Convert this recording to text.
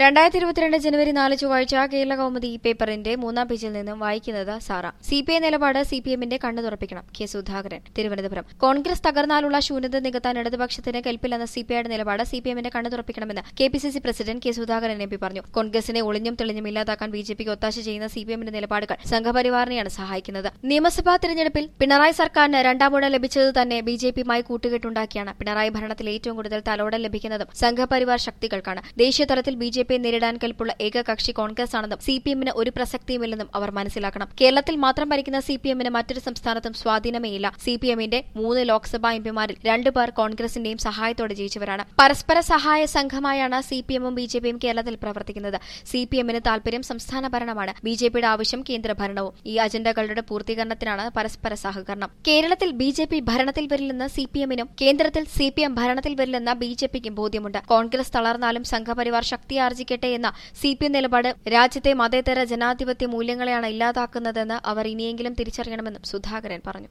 രണ്ടായിരത്തി ഇരുപത്തിരണ്ട് ജനുവരി നാല് ചൊവ്വാഴ്ച കേരള കൗമുദി ഈ പേപ്പറിന്റെ മൂന്നാം പേജിൽ നിന്നും വായിക്കുന്നത് സാറ സി പി ഐ നിലപാട് സി പി എമ്മിന്റെ കണ്ണു തുറപ്പിക്കണം കെ സുധാകരൻ തിരുവനന്തപുരം കോൺഗ്രസ് തകർന്നാലുള്ള ശൂന്യത നികത്താൻ ഇടതുപക്ഷത്തിന് കെൽപ്പില്ലെന്ന സി പി ഐയുടെ നിലപാട് സി പി എമ്മിന്റെ കണ്ണു തുറപ്പിക്കണമെന്ന് K P C C president K Sudhakaran M P പറഞ്ഞു കോൺഗ്രസിനെ ഒളിഞ്ഞും തെളിഞ്ഞും ഇല്ലാതാക്കാൻ ബി ജെ പിക്ക് ഒത്താശ ചെയ്യുന്ന സി പി എമ്മിന്റെ നിലപാടുകൾ സംഘപരിവാറിനെയാണ് സഹായിക്കുന്നത് നിയമസഭാ തെരഞ്ഞെടുപ്പിൽ പിണറായി സർക്കാരിന് രണ്ടാമൂടം ലഭിച്ചത് തന്നെ ബി ജെ പിയുമായി കൂട്ടുകെട്ടുണ്ടാക്കിയാണ് പിണറായി ഭരണത്തിൽ ഏറ്റവും കൂടുതൽ തലോടൽ ലഭിക്കുന്നതും സംഘപരിവാർ ശക്തികൾക്കാണ് ദേശീയ തലത്തിൽ ബി ജെ പിയെ നേരിടാൻ കെൽപ്പുള്ള ഏക കക്ഷി കോൺഗ്രസ് ആണെന്നും സി പി എമ്മിന് ഒരു പ്രസക്തിയുമില്ലെന്നും അവർ മനസ്സിലാക്കണം കേരളത്തിൽ മാത്രം ഭരിക്കുന്ന സി പി എമ്മിന് മറ്റൊരു സംസ്ഥാനത്തും സ്വാധീനമേയില്ല സി പി എമ്മിന്റെ മൂന്ന് ലോക്സഭാ എംപിമാരിൽ രണ്ടുപേർ കോൺഗ്രസിന്റെയും സഹായത്തോടെ ജയിച്ചവരാണ് പരസ്പര സഹായ സംഘമായാണ് സി പി എമ്മും ബി ജെ പിയും കേരളത്തിൽ പ്രവർത്തിക്കുന്നത് സി പി എമ്മിന് താൽപര്യം സംസ്ഥാന ഭരണമാണ് ബി ജെ പിയുടെ ആവശ്യം കേന്ദ്ര ഭരണവും ഈ അജണ്ടകളുടെ പൂർത്തീകരണത്തിനാണ് പരസ്പര സഹകരണം കേരളത്തിൽ ബി ജെ പി ഭരണത്തിൽ വരില്ലെന്ന് സി പി എമ്മിനും കേന്ദ്രത്തിൽ സി പി എം ഭരണത്തിൽ വരില്ലെന്ന് ബി ജെ പിക്കും ബോധ്യമുണ്ട് കോൺഗ്രസ് തളർന്നാലും സംഘപരിവാർ ശക്തിയാർജിക്കട്ടെ എന്ന സി പി എം നിലപാട് രാജ്യത്തെ മതേതര ജനാധിപത്യ മൂല്യങ്ങളെയാണ് ഇല്ലാതാക്കുന്നതെന്ന് അവർ ഇനിയെങ്കിലും തിരിച്ചറിയണമെന്നും സുധാകരൻ പറഞ്ഞു